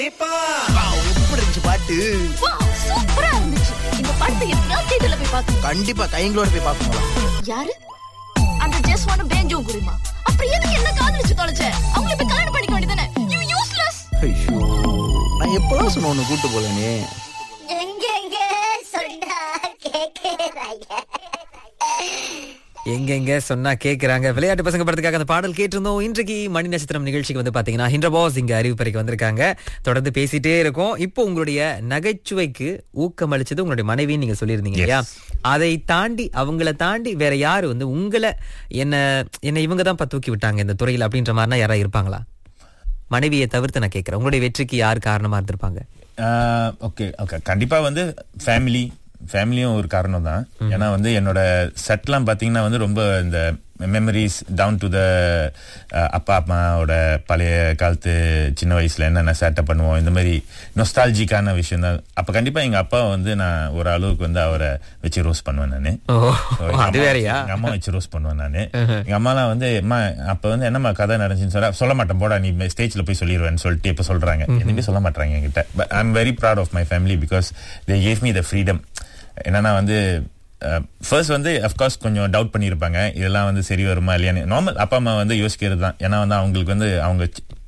எப்படி இருந்துச்சு பாட்டு வாவ் சூப்பரா இருந்துச்சு இந்த படத்தை எப்படியாவது தியேட்டர்ல போய் பார்க்கணும் கண்டிப்பா கைங்களோட போய் பாப்போங்களா யாரு அந்த ஜெஸ் ஒன்னு பேஞ்சோ குருமா அப்புறம் எதுக்கு என்ன காதலிச்சு தொலைச்ச அவங்கள போய் கல்யாணம் பண்ணிக்க வேண்டியதானே யூ யூஸ்லெஸ் ஐயோ நான் எப்பதான் சொன்ன ஒண்ணு கூட்டு போலனே எங்கெங்க சொன்னா கேக்குறாங்க எங்கெங்க சொன்னா கேக்குறாங்க விளையாட்டு பசங்க படத்துக்காக அந்த பாடல் கேட்டிருந்தோம் இன்றைக்கு மணி நட்சத்திரம் நிகழ்ச்சிக்கு வந்து பாத்தீங்கன்னா ஹிண்ட்ர பாஸ் இங்க அறிவிப்பறைக்கு வந்திருக்காங்க தொடர்ந்து பேசிட்டே இருக்கோம் இப்போ உங்களுடைய நகைச்சுவைக்கு ஊக்கம் அளிச்சது உங்களுடைய மனைவின்னு நீங்க சொல்லியிருந்தீங்க இல்லையா அதை தாண்டி அவங்கள தாண்டி வேற யாரு வந்து உங்களை என்ன என்ன இவங்க தான் தூக்கி விட்டாங்க இந்த துறையில அப்படின்ற மாதிரினா யாரா இருப்பாங்களா மனைவியை தவிர்த்து நான் கேட்கறேன் உங்களுடைய வெற்றிக்கு யார் காரணமா இருந்திருப்பாங்க ஓகே ஓகே கண்டிப்பா வந்து ஃபேமிலி ஃபேமிலியும் ஒரு காரணம் தான் ஏன்னா வந்து என்னோட செட்லாம் பாத்தீங்கன்னா வந்து ரொம்ப இந்த மெமரிஸ் டவுன் டு த அப்பா அம்மாவோட பழைய காலத்து சின்ன வயசுல என்னென்ன சேட்டை பண்ணுவோம் இந்த மாதிரி நொஸ்டாலஜிக்கான விஷயம் தான் அப்ப கண்டிப்பா எங்க அப்பா வந்து நான் ஒரு அளவுக்கு வந்து அவரை வச்சு ரோஸ் பண்ணுவேன் நானு ஓ So, எங்க அது அம்மா- வேறயா எங்க அம்மா வச்சு ரோஸ் பண்ணுவேன் நானு எங்க அம்மாலாம் வந்து அம்மா அப்ப வந்து என்னம்மா கதை நடந்துச்சுன்னு சொல்ல சொல்ல மாட்டேன் போடா நீ ஸ்டேஜ்ல போய் சொல்லிடுவேன்னு சொல்லிட்டு இப்ப சொல்றாங்க எதுவுமே சொல்ல மாட்டாங்க என்கிட்ட but I am very proud of my family because they gave me the freedom என்னன்னா வந்து ஃபர்ஸ்ட் வந்து அஃப்கோர்ஸ் கொஞ்சம் டவுட் பண்ணியிருப்பாங்க இதெல்லாம் வந்து சரி வருமா இல்லையான்னு நார்மல் அப்பா அம்மா வந்து யோசிக்கிறது தான் ஏன்னா வந்து அவங்களுக்கு வந்து அவங்க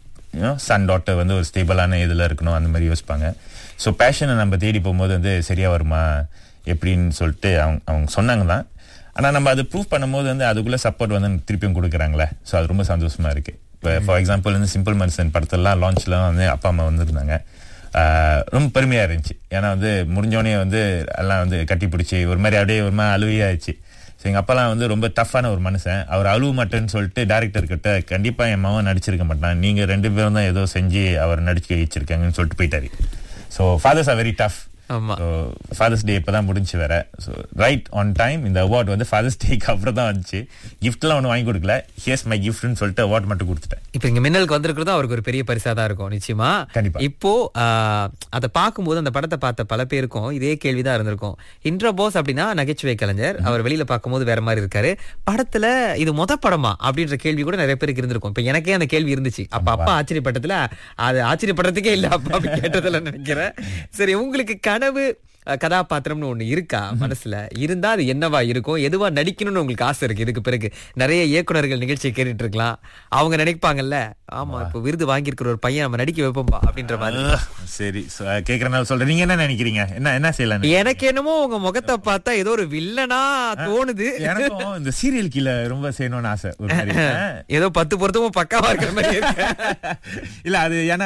சன் டாட்டர் வந்து ஒரு ஸ்டேபிளான இதில் இருக்கணும் அந்த மாதிரி யோசிப்பாங்க ஸோ பேஷனை நம்ம தேடி போகும்போது வந்து சரியா வருமா எப்படின்னு சொல்லிட்டு அவங்க அவங்க சொன்னாங்க தான் ஆனால் நம்ம அது ப்ரூவ் பண்ணும்போது வந்து அதுக்குள்ள சப்போர்ட் வந்து திருப்பியும் கொடுக்குறாங்களே ஸோ அது ரொம்ப சந்தோஷமா இருக்கு இப்போ ஃபார் எக்ஸாம்பிள் வந்து சிம்பிள் மனுஷன் படத்தெல்லாம் லான்ச்லாம் வந்து அப்பா அம்மா வந்திருந்தாங்க ஆஹ் ரொம்ப பெருமையா இருந்துச்சு ஏன்னா வந்து முடிஞ்சோடனே வந்து எல்லாம் வந்து கட்டி பிடிச்சி ஒரு மாதிரி அப்படியே ஒரு மாதிரி அழுவியாச்சு ஸோ எங்க அப்பாலாம் வந்து ரொம்ப டஃப்பான ஒரு மனுஷன் அவர் அழுவ மாட்டேன்னு சொல்லிட்டு டேரக்டர் கிட்ட கண்டிப்பா என் மகன் நடிச்சிருக்க மாட்டான் நீங்க ரெண்டு பேரும் தான் ஏதோ செஞ்சு அவர் நடிச்சு வச்சிருக்காங்கன்னு சொல்லிட்டு போயிட்டாரு so fathers are very tough ஆமா ஃபாதர்ஸ் டே இப்பதான் முடிஞ்சு வேற ஸோ ரைட் ஆன் டைம் இந்த அவார்ட் வந்து ஃபாதர்ஸ் டேக்கு அப்புறம் தான் வந்துச்சு கிஃப்ட்லாம் ஒன்றும் வாங்கி கொடுக்கல ஹியர்ஸ் மை கிஃப்ட்னு சொல்லிட்டு அவார்ட் மட்டும் கொடுத்துட்டேன் இப்ப இங்க மின்னலுக்கு வந்திருக்கிறது அவருக்கு ஒரு பெரிய பரிசா தான் இருக்கும் நிச்சயமா கண்டிப்பா. இப்போ ஆஹ், அதை பார்க்கும்போது அந்த படத்தை பார்த்த பல பேருக்கும் இதே கேள்விதான் இருந்திருக்கும் இன்ட்ரோ போஸ் அப்படின்னா நகைச்சுவை கலைஞர் அவர் வெளியில பார்க்கும்போது வேற மாதிரி இருக்காரு படத்துல இது மொத படமா அப்படின்ற கேள்வி கூட நிறைய பேருக்கு இருந்திருக்கும் இப்ப எனக்கே அந்த கேள்வி இருந்துச்சு அப்ப அப்பா ஆச்சரியப்பட்டதுல அது ஆச்சரியப்படுறதுக்கே இல்ல அப்பா அப்படி கேட்டதுல நினைக்கிறேன் சரி உங்களுக்கு கனவு அஹ், கதாபாத்திரம்னு ஒண்ணு இருக்கா மனசுல இருந்தா அது என்னவா இருக்கும் எதுவா நடிக்கணும்னு உங்களுக்கு ஆசை இருக்கு இதுக்கு பிறகு நிறைய இயக்குனர்கள் நிகழ்ச்சியை கேட்டுட்டு இருக்கலாம் அவங்க நினைப்பாங்கல்ல ஆமா இப்ப விருது வாங்கியிருக்கிற ஒரு பையன் நம்ம நடிக்க வைப்போம்பா அப்படின்ற மாதிரி அஹ், சரி so, கேக்குறனால சொல்றேன் நீங்க என்ன நினைக்கிறீங்க என்ன என்ன செய்யலாம் எனக்கு என்னமோ உங்க முகத்தை பார்த்தா ஏதோ ஒரு வில்லனா தோணுது எனக்கும் இந்த சீரியல் கீழே ரொம்ப செய்யணும்னு ஆசை ஒரு மாதிரி அஹ். ஏதோ பத்து பொருத்தமும் பக்காவா இருக்கிற மாதிரி இருக்கு இல்ல அது ஏன்னா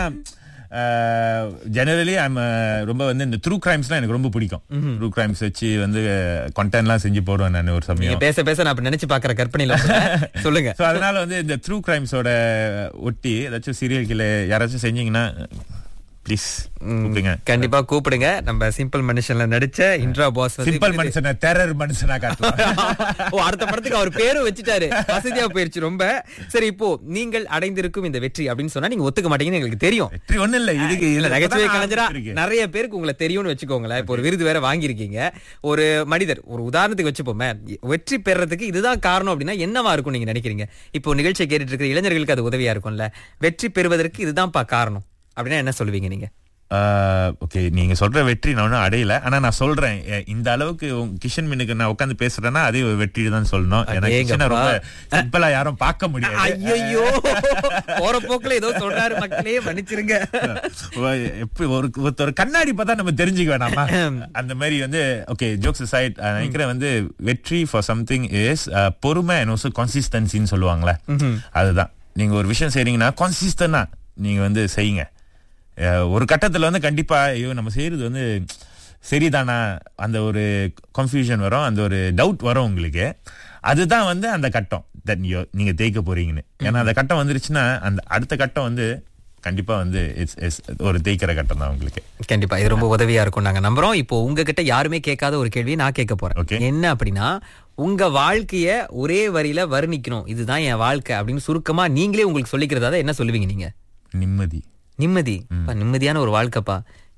ஜெனரலி ஐம் ரொம்ப வந்து இந்த ட்ரூ கிரைம்ஸ்லாம் எனக்கு ரொம்ப பிடிக்கும் ட்ரூ கிரைம்ஸ் வச்சு வந்து கண்டென்ட்லாம் செஞ்சு போடுவேன் நான் ஒரு நீங்க சமயம் பேச பேச நான் இப்ப நினைச்சு பாக்குற கற்பனையில சொல்றேன். சொல்லுங்க ஸோ அதனால வந்து இந்த ட்ரூ கிரைம்ஸோட ஒட்டி ஏதாச்சும் சீரியல் கீழே யாராச்சும் செஞ்சீங்கன்னா ப்ளீஸ் கூப்பிடுங்க கண்டிப்பா கூப்பிடுங்க நம்ம சிம்பிள் மனுஷன்ல நடிச்ச இன்ட்ரா பாஸ் வந்து சிம்பிள் மனுஷனை டெரர் மனுஷனா காட்டலாம் ஓ அடுத்த படத்துக்கு அவர் பேரும் வச்சுட்டாரு வசதியா போயிருச்சு ரொம்ப சரி இப்போ நீங்கள் அடைந்திருக்கும் இந்த வெற்றி அப்படின்னு சொன்னா நீங்க ஒத்துக்க மாட்டீங்கன்னு எங்களுக்கு தெரியும் வெற்றி ஒண்ணும் இல்ல இதுக்கு இல்ல நகைச்சுவை இப்பதான் கலைஞரா ஆரம்பிச்சிருக்கு. நிறைய பேருக்கு உங்களை தெரியும்னு வச்சுக்கோங்களேன் இப்போ ஒரு விருது வேற வாங்கியிருக்கீங்க ஒரு மனிதர் ஒரு உதாரணத்துக்கு வச்சுப்போமே வெற்றி பெறறதுக்கு இதுதான் காரணம் அப்படின்னா என்னவா இருக்கும் நீங்க நினைக்கிறீங்க இப்போ நிகழ்ச்சியை கேட்டுட்டு இருக்கிற இளைஞர்களுக்கு அது உதவியா இருக்கும்ல வெற்றி பெறுவதற்கு இதுதான்ப்பா காரணம் அப்படின்னா என்ன சொல்லுவீங்க நீங்க ஓகே நீங்க சொல்ற வெற்றி நான் ஒன்றும் அடையல ஆனா நான் சொல்றேன் எ, இந்த அளவுக்கு உங்க கிஷன் மின்னுக்கு நான் உட்காந்து பேசுறேன்னா அதே ஒரு வெற்றி தான் சொல்லணும் எனக்கு கிஷனை ரொம்ப சிம்பிளா யாரும் பார்க்க முடியாது ஐயோ போற போக்குல ஏதோ சொல்றாரு மக்களே மன்னிச்சிருங்க எப்படி ஒரு ஒருத்தர் கண்ணாடி பார்த்தா நம்ம தெரிஞ்சுக்க வேணாமா அந்த மாதிரி வந்து ஓகே ஜோக்ஸ் சைட் நினைக்கிறேன் வந்து வெற்றி ஃபார் சம்திங் இஸ் பொறுமை and also கன்சிஸ்டன்சின்னு சொல்லுவாங்களே அதுதான் நீங்க ஒரு விஷயம் செய்றீங்கன்னா கன்சிஸ்டன்டா நீங்க வந்து செய்யுங்க அஹ், ஒரு கட்டத்துல வந்து கண்டிப்பா ஐயோ நம்ம செய்யறது வந்து சரிதானா அந்த ஒரு கன்ஃபியூஷன் வரும் அந்த ஒரு டவுட் வரும் உங்களுக்கு அதுதான் வந்து அந்த கட்டம் that you- நீங்க தேய்க்க போறீங்கன்னு ஏன்னா அந்த கட்டம் வந்துருச்சுன்னா அந்த அடுத்த கட்டம் வந்து கண்டிப்பா வந்து இட்ஸ் இட்ஸ் ஒரு தேய்க்கிற கட்டம் தான் உங்களுக்கு கண்டிப்பா இது ரொம்ப உதவியா இருக்கும் நாங்க நம்புறோம் இப்போ உங்ககிட்ட யாருமே கேட்காத ஒரு கேள்வியை நான் கேட்க போறேன் Okay. என்ன அப்படின்னா உங்க வாழ்க்கைய ஒரே வரியில வர்ணிக்கணும் இதுதான் என் வாழ்க்கை அப்படின்னு சுருக்கமா நீங்களே உங்களுக்கு சொல்லிக்கிறதா என்ன சொல்லுவீங்க நீங்க நிம்மதி நிம்மதி அப்பா, நிம்மதியான ஒரு வாழ்க்கைப்பா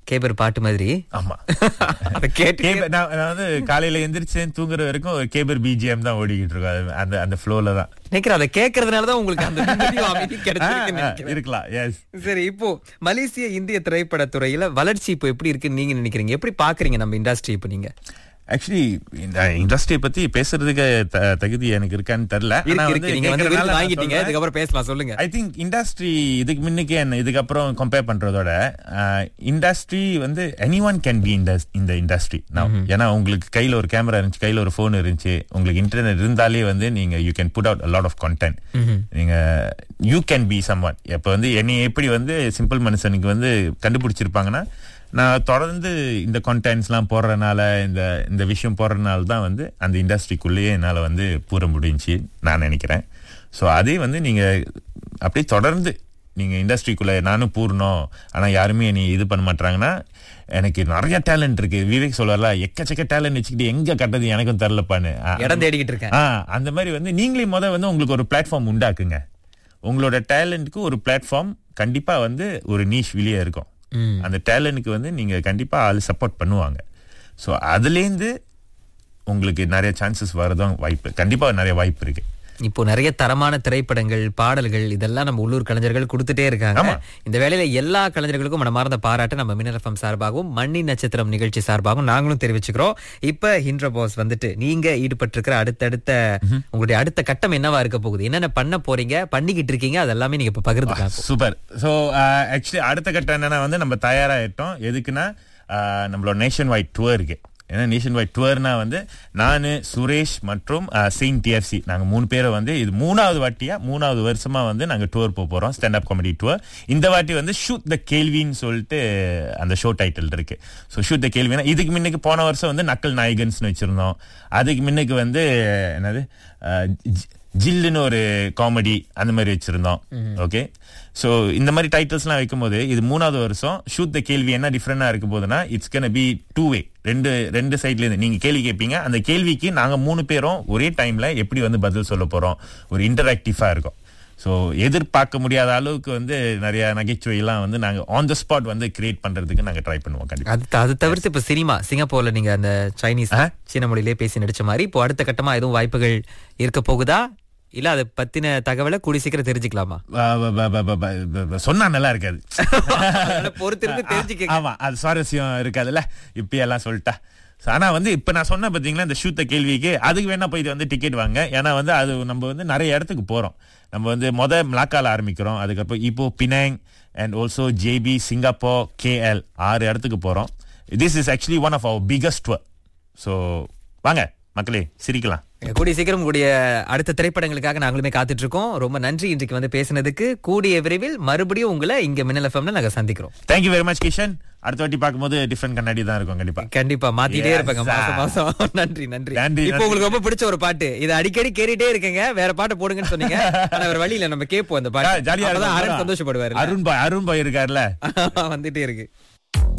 கேபர் பாட்டு மாதிரி ஆமா அதை கேட்டு கேபர் நான் நான் வந்து காலையில எந்திரிச்சேன் தூங்குற வரைக்கும் ஒரு கேபர் பிஜிஎம் தான் ஓடிக்கிட்டு இருக்கும் அது- அந்த அந்த ஃப்ளோல தான் நினைக்கிறேன் அதை கேட்கறதுனாலதான் உங்களுக்கு அந்த நிம்மதியும் அமைதியும் ஆ, கிடைச்சிருக்குன்னு ஆ, நினைக்கிறேன். இருக்கலாம் எஸ் சரி இப்போ மலேசிய இந்திய திரைப்பட துறையில வளர்ச்சி இப்போ எப்படி இருக்குன்னு நீங்க நினைக்கிறீங்க எப்படி பாக்குறீங்க நம்ம இண்டஸ்ட்ரி இப்போ நீங்க ஆக்சுவலி இந்த இண்டஸ்ட்ரியை பத்தி பேசுறதுக்கு த- தகுதி எனக்கு இருக்கான்னு தெரியல ஆனா இருக்கு வந்து இருக்கு நீங்க வந்து கேட்கறதுனால விருது நான் வாங்கிட்டீங்க சொல்றேன். இதுக்கப்புறம் பேசலாம் சொல்லுங்க ஐ திங்க் இண்டஸ்ட்ரி இதுக்கு முன்னுக்கு என்ன இதுக்கப்புறம் கம்பேர் பண்றதோட இண்டஸ்ட்ரி வந்து எனி ஒன் கேன் பி இந்த இண்டஸ்ட்ரி ஏன்னா உங்களுக்கு கையில ஒரு கேமரா இருந்துச்சு கையில ஒரு போன் இருந்துச்சு உங்களுக்கு இன்டர்நெட் இருந்தாலே வந்து நீங்க you can put out lot of content நீங்க you can be someone இப்ப வந்து என்னை எப்படி வந்து சிம்பிள் மனுஷனுக்கு வந்து கண்டுபிடிச்சிருப்பாங்கன்னா நான் தொடர்ந்து இந்த கண்டென்ட்ஸ்லாம் போடுறதுனால இந்த இந்த விஷயம் போடுறதுனால தான் வந்து அந்த இண்டஸ்ட்ரிக்குள்ளேயே என்னால் வந்து பூர முடிஞ்சுச்சு நான் நினைக்கிறேன் ஸோ அதே வந்து நீங்கள் அப்படியே தொடர்ந்து நீங்கள் இண்டஸ்ட்ரிக்குள்ளே நானும் பூர்ணம் ஆனால் யாருமே என்னை இது பண்ண மாட்டாங்கன்னா எனக்கு நிறைய டேலண்ட் இருக்கு விவேக் சொல்வார்ல எக்கச்சக்க டேலண்ட் வச்சுக்கிட்டு எங்க கட்டது எனக்கும் தெரிலப்பான்னு இடம் தேடிக்கிட்டு இருக்கேன் ஆ அந்த மாதிரி வந்து நீங்களே முத வந்து உங்களுக்கு ஒரு பிளாட்ஃபார்ம் உண்டாக்குங்க உங்களோட டேலண்ட்க்கு ஒரு பிளாட்ஃபார்ம் கண்டிப்பா வந்து ஒரு நீஷ் வெளியே இருக்கும் அந்த டேலண்ட்க்கு வந்து நீங்க கண்டிப்பா ஆள் சப்போர்ட் பண்ணுவாங்க ஸோ அதுலேருந்து உங்களுக்கு நிறைய சான்சஸ் வரதும் வாய்ப்பு கண்டிப்பா நிறைய வாய்ப்பு இருக்கு இப்போ நிறைய தரமான திரைப்படங்கள் பாடல்கள் இதெல்லாம் நம்ம உள்ளூர் கலைஞர்கள் கொடுத்துட்டே இருக்காங்க ஆமா. இந்த வேளையில எல்லா கலைஞர்களுக்கும் மனமார்ந்த பாராட்டு நம்ம மின்னல் எஃப்எம் சார்பாகவும் மண்ணி நட்சத்திரம் நிகழ்ச்சி சார்பாகவும் நாங்களும் தெரிவிச்சுக்கிறோம் இப்ப ஹிண்ட்ர பாஸ் வந்துட்டு நீங்க ஈடுபட்டிருக்கிற அடுத்தடுத்த உங்களுடைய அடுத்த கட்டம் என்னவா இருக்க போகுது என்னென்ன பண்ண போறீங்க பண்ணிக்கிட்டு இருக்கீங்க அதெல்லாமே நீங்க இப்ப பகிர்ந்துக்கலாம் சூப்பர் ஸோ ஆக்சுவலி அடுத்த கட்டம் என்னன்னா வந்து நம்ம தயாராகிட்டோம் எதுக்குன்னா ஆஹ், நம்மளோட நேஷன் வைட் டூர் இருக்கு ஏன்னா நேஷன் வைட் டூர்னா வந்து நான் சுரேஷ் மற்றும் செயின்ட் டிஎஃப்சி நாங்கள் மூணு பேரை வந்து இது மூணாவது வாட்டியா மூணாவது வருஷமா வந்து நாங்கள் டூர் போக போகிறோம் ஸ்டாண்ட் அப் காமெடி டூர் இந்த வாட்டி வந்து ஷூட் த கேள்வின்னு சொல்லிட்டு அந்த ஷோ டைட்டில் இருக்கு ஸோ ஷூட் த கேள்வினா இதுக்கு முன்னுக்கு போன வருஷம் வந்து நக்கல் நாயகன்ஸ்னு வச்சிருந்தோம் அதுக்கு முன்னுக்கு வந்து என்னது ஆஹ், ஜி- ஜில்லுன்னு ஒரு காமெடி அந்த மாதிரி வச்சிருந்தோம் ஓகே ஸோ இந்த மாதிரி டைட்டில்ஸ்லாம் வைக்கும்போது இது மூணாவது வருஷம் ஷூட் த கேள்வி என்ன டிஃப்ரெண்டா இருக்க போகுதுன்னா it's can be two way ரெண்டு ரெண்டு சைட்ல இருந்து நீங்க கேள்வி கேட்பீங்க அந்த கேள்விக்கு நாங்க மூணு பேரும் ஒரே டைம்ல எப்படி வந்து பதில் சொல்ல போறோம் ஒரு இன்டராக்டிவா இருக்கும் ஸோ எதிர்பார்க்க முடியாத அளவுக்கு வந்து நிறைய நகைச்சுவையெல்லாம் வந்து நாங்க ஆன் த ஸ்பாட் வந்து கிரியேட் பண்றதுக்கு நாங்க ட்ரை பண்ணுவோம் கண்டிப்பா அது அது தவிர்த்து இப்ப சினிமா சிங்கப்பூர்ல நீங்க அந்த சைனீஸ் ஆ? சீன மொழியிலே பேசி நடிச்ச மாதிரி இப்போ அடுத்த கட்டமா எதுவும் வாய்ப்புகள் இருக்க போகுதா இல்ல அதை பத்தின தகவலை கூடி சீக்கிரம் தெரிஞ்சுக்கலாமா ப- ப- ப- ப- ப- ப- ப- சொன்னா நல்லா இருக்காது அதனால பொறுத்திருந்து தெரிஞ்சுக்கங்க. ஆமா அது சுவாரஸ்யம் இருக்காதுல்ல இப்பயெல்லாம் சொல்லிட்டா ஆனா வந்து இப்ப நான் சொன்ன பாத்தீங்களா இந்த ஷூத்த கேள்விக்கு அதுக்கு வேணா போயிட்டு வந்து டிக்கெட் வாங்க ஏன்னா வந்து அது நம்ம வந்து நிறைய இடத்துக்கு போறோம் நம்ம வந்து மொத மலாக்கால ஆரம்பிக்கிறோம் அதுக்கப்புறம் இப்போ Penang and also JB Singapore KL ஆறு இடத்துக்கு போறோம் this is actually one of our biggest so வாங்க மக்களே சிரிக்கலாம் கூடிய சீக்கிரம் கூடிய அடுத்த திரைப்படங்களுக்காக நாங்களுமே காத்துட்டு இருக்கோம் ரொம்ப நன்றி இன்றைக்கு வந்து பேசினதுக்கு கூடிய விரைவில் மறுபடியும் உங்களை இங்க மின்னல் எஃப்எம்ல நாங்க சந்திக்கிறோம் தேங்க்யூ வெரி மச் கிஷன் அடுத்த வாட்டி பார்க்கும்போது டிஃப்ரெண்ட் கண்ணாடி தான் இருக்கும் கண்டிப்பா கண்டிப்பா மாத்திட்டே Yes, இருப்பாங்க sir. மாசம் மாசம் நன்றி நன்றி நன்றி, இப்போ நன்றி. உங்களுக்கு ரொம்ப பிடிச்ச ஒரு பாட்டு இது அடிக்கடி கேட்டுட்டே இருக்கீங்க வேற பாட்டு போடுங்கன்னு சொன்னீங்க ஆனா வேற வழியில நம்ம கேட்போம் அந்த பாட்டு ஜாலியா அப்பதான் இருக்கும் அருண் சந்தோஷப்படுவாரு அருண் பாய் அருண் பாய் இருக்காருல்ல வந்துட்டே இருக்கு